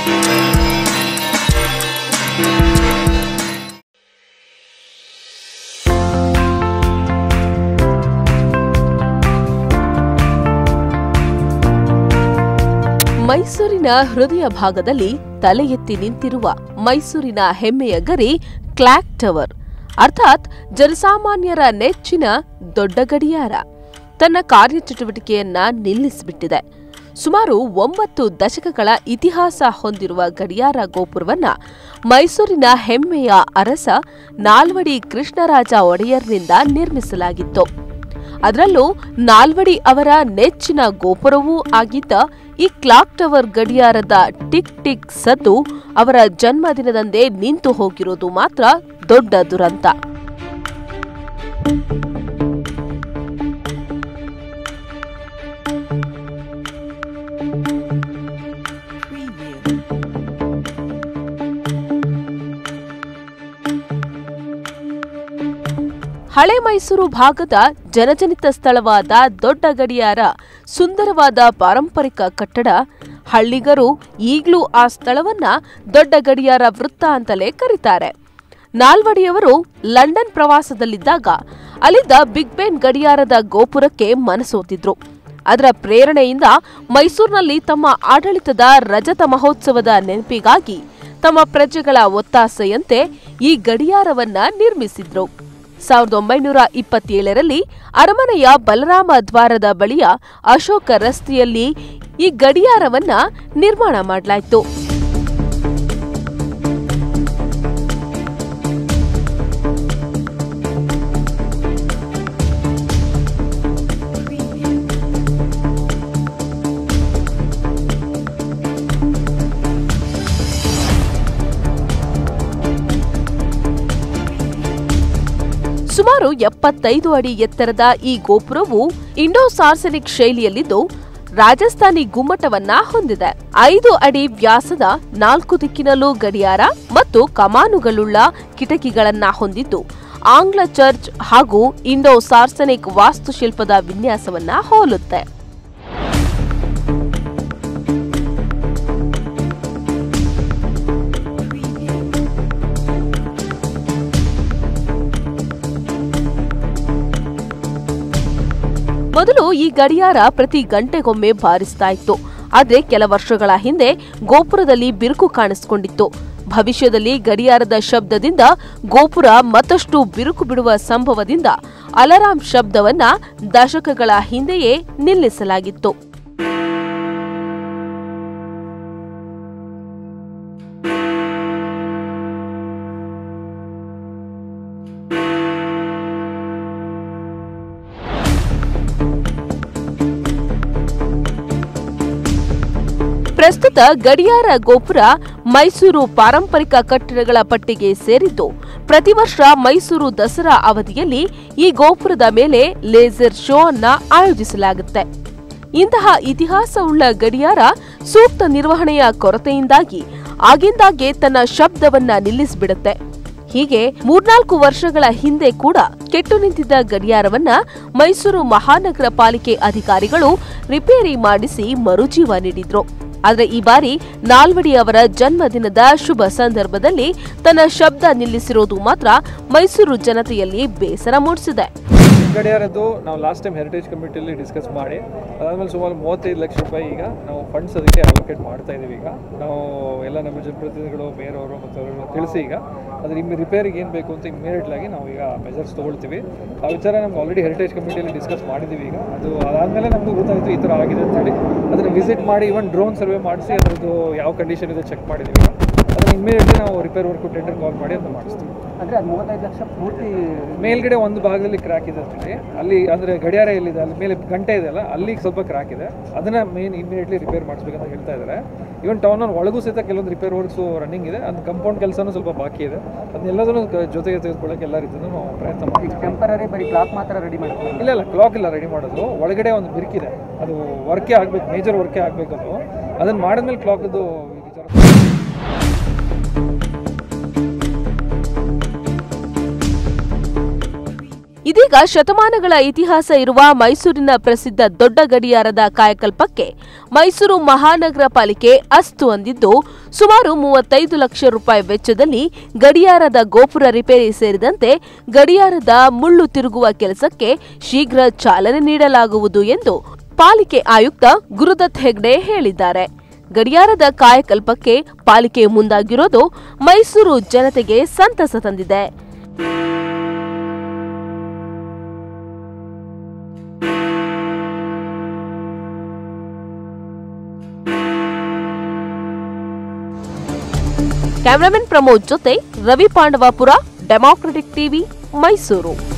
ಮೈಸೂರಿನ ಹೃದಯ ಭಾಗದಲ್ಲಿ ತಲೆ ಎತ್ತಿ ನಿಂತಿರುವ ಮೈಸೂರಿನ ಹೆಮ್ಮೆಯ ಗರಿ ಕ್ಲಾಕ್ ಟವರ್ ಅರ್ಥಾತ್ ಜನಸಾಮಾನ್ಯರ ನೆಚ್ಚಿನ ದೊಡ್ಡ ಗಡಿಯಾರ ತನ್ನ ಕಾರ್ಯಚಟುವಟಿಕೆಯನ್ನ ನಿಲ್ಲಿಸಿಬಿಟ್ಟಿದೆ ಸುಮಾರು ಒಂಬತ್ತು ದಶಕಗಳ ಇತಿಹಾಸ ಹೊಂದಿರುವ ಗಡಿಯಾರ ಗೋಪುರವನ್ನ ಮೈಸೂರಿನ ಹೆಮ್ಮೆಯ ಅರಸ ನಾಲ್ವಡಿ ಕೃಷ್ಣರಾಜ ಒಡೆಯರ್ನಿಂದ ನಿರ್ಮಿಸಲಾಗಿತ್ತು ಅದರಲ್ಲೂ ನಾಲ್ವಡಿ ಅವರ ನೆಚ್ಚಿನ ಗೋಪುರವೂ ಆಗಿದ್ದ ಈ ಕ್ಲಾಕ್ ಟವರ್ ಗಡಿಯಾರದ ಟಿಕ್ ಟಿಕ್ ಸದ್ದು ಅವರ ಜನ್ಮದಿನದಂದೇ ನಿಂತು ಹೋಗಿರೋದು ಮಾತ್ರ ದೊಡ್ಡ ದುರಂತ ಹಳೆ ಮೈಸೂರು ಭಾಗದ ಜನಜನಿತ ಸ್ಥಳವಾದ ದೊಡ್ಡ ಗಡಿಯಾರ ಸುಂದರವಾದ ಪಾರಂಪರಿಕ ಕಟ್ಟಡ ಹಳ್ಳಿಗರು ಈಗಲೂ ಆ ಸ್ಥಳವನ್ನ ದೊಡ್ಡ ಗಡಿಯಾರ ವೃತ್ತ ಅಂತಲೇ ಕರೀತಾರೆ ನಾಲ್ವಡಿಯವರು ಲಂಡನ್ ಪ್ರವಾಸದಲ್ಲಿದ್ದಾಗ ಅಲ್ಲಿದ್ದ ಬಿಗ್ ಬೆನ್ ಗಡಿಯಾರದ ಗೋಪುರಕ್ಕೆ ಮನಸೋತಿದ್ರು ಅದರ ಪ್ರೇರಣೆಯಿಂದ ಮೈಸೂರಿನಲ್ಲಿ ತಮ್ಮ ಆಡಳಿತದ ರಜತ ಮಹೋತ್ಸವದ ನೆನಪಿಗಾಗಿ ತಮ್ಮ ಪ್ರಜೆಗಳ ಒತ್ತಾಸೆಯಂತೆ ಈ ಗಡಿಯಾರವನ್ನ ನಿರ್ಮಿಸಿದ್ರು ಸಾವಿರದ ಒಂಬೈನೂರ ಇಪ್ಪತ್ತೇಳರಲ್ಲಿ ಅರಮನೆಯ ಬಲರಾಮ ದ್ವಾರದ ಬಳಿಯ ಅಶೋಕ ರಸ್ತೆಯಲ್ಲಿ ಈ ಗಡಿಯಾರವನ್ನ ನಿರ್ಮಾಣ ಮಾಡಲಾಯಿತು ಸುಮಾರು ಎಪ್ಪತ್ತೈದು ಅಡಿ ಎತ್ತರದ ಈ ಗೋಪುರವು ಇಂಡೋ ಸಾರ್ಸನಿಕ್ ಶೈಲಿಯಲ್ಲಿದ್ದು ರಾಜಸ್ಥಾನಿ ಗುಮ್ಮಟವನ್ನ ಹೊಂದಿದೆ ಐದು ಅಡಿ ವ್ಯಾಸದ ನಾಲ್ಕು ದಿಕ್ಕಿನಲ್ಲೂ ಗಡಿಯಾರ ಮತ್ತು ಕಮಾನುಗಳುಳ್ಳ ಕಿಟಕಿಗಳನ್ನ ಹೊಂದಿದ್ದು ಆಂಗ್ಲ ಚರ್ಚ್ ಹಾಗೂ ಇಂಡೋ ಸಾರ್ಸನಿಕ್ ವಾಸ್ತುಶಿಲ್ಪದ ವಿನ್ಯಾಸವನ್ನ ಹೋಲುತ್ತೆ ಮೊದಲು ಈ ಗಡಿಯಾರ ಪ್ರತಿ ಗಂಟೆಗೊಮ್ಮೆ ಬಾರಿಸ್ತಾ ಇತ್ತು ಆದ್ರೆ ಕೆಲ ವರ್ಷಗಳ ಹಿಂದೆ ಗೋಪುರದಲ್ಲಿ ಬಿರುಕು ಕಾಣಿಸಿಕೊಂಡಿತ್ತು ಭವಿಷ್ಯದಲ್ಲಿ ಗಡಿಯಾರದ ಶಬ್ದದಿಂದ ಗೋಪುರ ಮತ್ತಷ್ಟು ಬಿರುಕು ಬಿಡುವ ಸಂಭವದಿಂದ ಅಲಾರಾಂ ಶಬ್ದವನ್ನ ದಶಕಗಳ ಹಿಂದೆಯೇ ನಿಲ್ಲಿಸಲಾಗಿತ್ತು ಪ್ರಸ್ತುತ ಗಡಿಯಾರ ಗೋಪುರ ಮೈಸೂರು ಪಾರಂಪರಿಕ ಕಟ್ಟಡಗಳ ಪಟ್ಟಿಗೆ ಸೇರಿದ್ದು ಪ್ರತಿ ವರ್ಷ ಮೈಸೂರು ದಸರಾ ಅವಧಿಯಲ್ಲಿ ಈ ಗೋಪುರದ ಮೇಲೆ ಲೇಸರ್ ಶೋ ಅನ್ನ ಆಯೋಜಿಸಲಾಗುತ್ತೆ ಇಂತಹ ಇತಿಹಾಸವುಳ್ಳ ಗಡಿಯಾರ ಸೂಕ್ತ ನಿರ್ವಹಣೆಯ ಕೊರತೆಯಿಂದಾಗಿ ಆಗಿಂದಾಗ್ಗೆ ತನ್ನ ಶಬ್ದವನ್ನ ನಿಲ್ಲಿಸಿಬಿಡುತ್ತೆ ಹೀಗೆ ಮೂರ್ನಾಲ್ಕು ವರ್ಷಗಳ ಹಿಂದೆ ಕೂಡ ಕೆಟ್ಟು ನಿಂತಿದ್ದ ಗಡಿಯಾರವನ್ನ ಮೈಸೂರು ಮಹಾನಗರ ಪಾಲಿಕೆ ಅಧಿಕಾರಿಗಳು ರಿಪೇರಿ ಮಾಡಿಸಿ ಮರುಜೀವ ನೀಡಿದ್ರು ಆದ್ರೆ ಈ ಬಾರಿ ನಾಲ್ವಡಿ ಅವರ ಜನ್ಮದಿನದ ಶುಭ ಸಂದರ್ಭದಲ್ಲಿ ತನ್ನ ಶಬ್ದ ನಿಲ್ಲಿಸಿರೋದು ಮಾತ್ರ ಮೈಸೂರು ಜನತೆಯಲ್ಲಿ ಬೇಸರ ಮೂಡಿಸಿದೆ ಗಡಿಯಾರದ್ದು ನಾವು ಲಾಸ್ಟ್ ಟೈಮ್ ಹೆರಿಟೇಜ್ ಕಮಿಟಿಯಲ್ಲಿ ಡಿಸ್ಕಸ್ ಮಾಡಿ ಅದಾದಮೇಲೆ ಸುಮಾರು ಮೂವತ್ತೈದು ಲಕ್ಷ ರೂಪಾಯಿ ಈಗ ನಾವು ಫಂಡ್ಸ್ ಅದಕ್ಕೆ ಅಲೋಕೇಟ್ ಮಾಡ್ತಾ ಇದ್ದೀವಿ ಈಗ ನಾವು ಎಲ್ಲ ನಮ್ಮ ಜನಪ್ರತಿನಿಧಿಗಳು ಮೇಯರ್ ಅವರು ಮತ್ತು ಅವರನ್ನು ತಿಳಿಸಿ ಈಗ ಅದ್ರ ಇಮ್ಮಿ ರಿಪೇರಿಗೆ ಏನು ಬೇಕು ಅಂತ ಇಮ್ಮಿಡಿಯೇಟ್ ಆಗಿ ನಾವು ಈಗ ಮೆಜರ್ಸ್ ತೊಗೊಳ್ತೀವಿ ಆ ವಿಚಾರ ನಮ್ಗೆ ಆಲ್ರೆಡಿ ಹೆರಿಟೇಜ್ ಕಮಿಟಿಯಲ್ಲಿ ಡಿಸ್ಕಸ್ ಮಾಡಿದ್ದೀವಿ ಈಗ ಅದು ಅದಾದಮೇಲೆ ನಮಗೂ ಗೊತ್ತಾಯಿತು ಈ ಥರ ಆಗಿದೆ ಅಂತೇಳಿ ಅದನ್ನು ವಿಸಿಟ್ ಮಾಡಿ ಇವನ್ ಡ್ರೋನ್ ಸರ್ವೆ ಮಾಡಿಸಿ ಅದರದ್ದು ಯಾವ ಕಂಡೀಷನ್ ಇದೆ ಚೆಕ್ ಮಾಡಿದ್ದೀವಿ ಅದನ್ನು ಇಮ್ಮಿಡಿಯೇಟ್ಲಿ ನಾವು ರಿಪೇರ್ ವರ್ಕು ಟೆಂಡರ್ ಕಾಲ್ ಮಾಡಿ ಅಂತ ಮಾಡಿಸ್ತೀವಿ ಅಂದರೆ ಅದು ಮೂವತ್ತೈದು ಲಕ್ಷ ಪೂರ್ತಿ ಮೇಲ್ಗಡೆ ಒಂದು ಭಾಗದಲ್ಲಿ ಕ್ರ್ಯಾಕ್ ಇದೆ ಅಂತೇಳಿ ಅಲ್ಲಿ ಅಂದರೆ ಗಡಿಯಾರ ಎಲ್ಲಿದೆ ಅಲ್ಲಿ ಮೇಲೆ ಗಂಟೆ ಇದೆಯಲ್ಲ ಅಲ್ಲಿ ಸ್ವಲ್ಪ ಕ್ರ್ಯಾಕ್ ಇದೆ ಅದನ್ನ ಮೇನ್ ಇಮಿಡಿಯೇಟ್ಲಿ ರಿಪೇರ್ ಮಾಡಿಸ್ಬೇಕಂತ ಹೇಳ್ತಾ ಇದ್ದಾರೆ ಇವನ್ ಟೌನ್ ಒಳಗೂ ಸಹಿತ ಕೆಲವೊಂದು ರಿಪೇರ್ ವರ್ಕ್ಸು ರನ್ನಿಂಗ್ ಇದೆ ಅದು ಕಂಪೌಂಡ್ ಕೆಲಸನೂ ಸ್ವಲ್ಪ ಬಾಕಿ ಇದೆ ಅದನ್ನೆಲ್ಲದನ್ನು ಜೊತೆಗೆ ತೆಗೆದುಕೊಳ್ಳೋಕೆ ಎಲ್ಲ ರೀತಿಯೂ ನಾವು ಪ್ರಯತ್ನ ಮಾಡ್ತೀವಿ ಟೆಂಪರರಿ ಬರೀ ಕ್ಲಾಕ್ ಮಾತ್ರ ರೆಡಿ ಮಾಡ್ತೀವಿ ಇಲ್ಲ ಇಲ್ಲ ಕ್ಲಾಕ್ ಇಲ್ಲ ರೆಡಿ ಮಾಡೋದು ಒಳಗಡೆ ಒಂದು ಬಿರುಕಿದೆ ಅದು ವರ್ಕೇ ಆಗಬೇಕು ಮೇಜರ್ ವರ್ಕೇ ಆಗಬೇಕು ಅದು ಅದನ್ನು ಮಾಡಿದ್ಮೇಲೆ ಕ್ಲಾಕದ್ದು ವಿಚಾರ ಇದೀಗ ಶತಮಾನಗಳ ಇತಿಹಾಸ ಇರುವ ಮೈಸೂರಿನ ಪ್ರಸಿದ್ಧ ದೊಡ್ಡ ಗಡಿಯಾರದ ಕಾಯಕಲ್ಪಕ್ಕೆ ಮೈಸೂರು ಮಹಾನಗರ ಪಾಲಿಕೆ ಅಸ್ತು ಅಂದಿದ್ದು ಸುಮಾರು ಮೂವತ್ತೈದು ಲಕ್ಷ ರೂಪಾಯಿ ವೆಚ್ಚದಲ್ಲಿ ಗಡಿಯಾರದ ಗೋಪುರ ರಿಪೇರಿ ಸೇರಿದಂತೆ ಗಡಿಯಾರದ ಮುಳ್ಳು ತಿರುಗುವ ಕೆಲಸಕ್ಕೆ ಶೀಘ್ರ ಚಾಲನೆ ನೀಡಲಾಗುವುದು ಎಂದು ಪಾಲಿಕೆ ಆಯುಕ್ತ ಗುರುದತ್ ಹೆಗ್ಡೆ ಹೇಳಿದ್ದಾರೆ ಗಡಿಯಾರದ ಕಾಯಕಲ್ಪಕ್ಕೆ ಪಾಲಿಕೆ ಮುಂದಾಗಿರೋದು ಮೈಸೂರು ಜನತೆಗೆ ಸಂತಸ ತಂದಿದೆ ಕ್ಯಾಮರಾಮನ್ ಪ್ರಮೋದ್ ಜೊತೆ ರವಿ ಪಾಂಡವಾಪುರ ಡೆಮಾಕ್ರೆಟಿಕ್ ಟಿವಿ ಮೈಸೂರು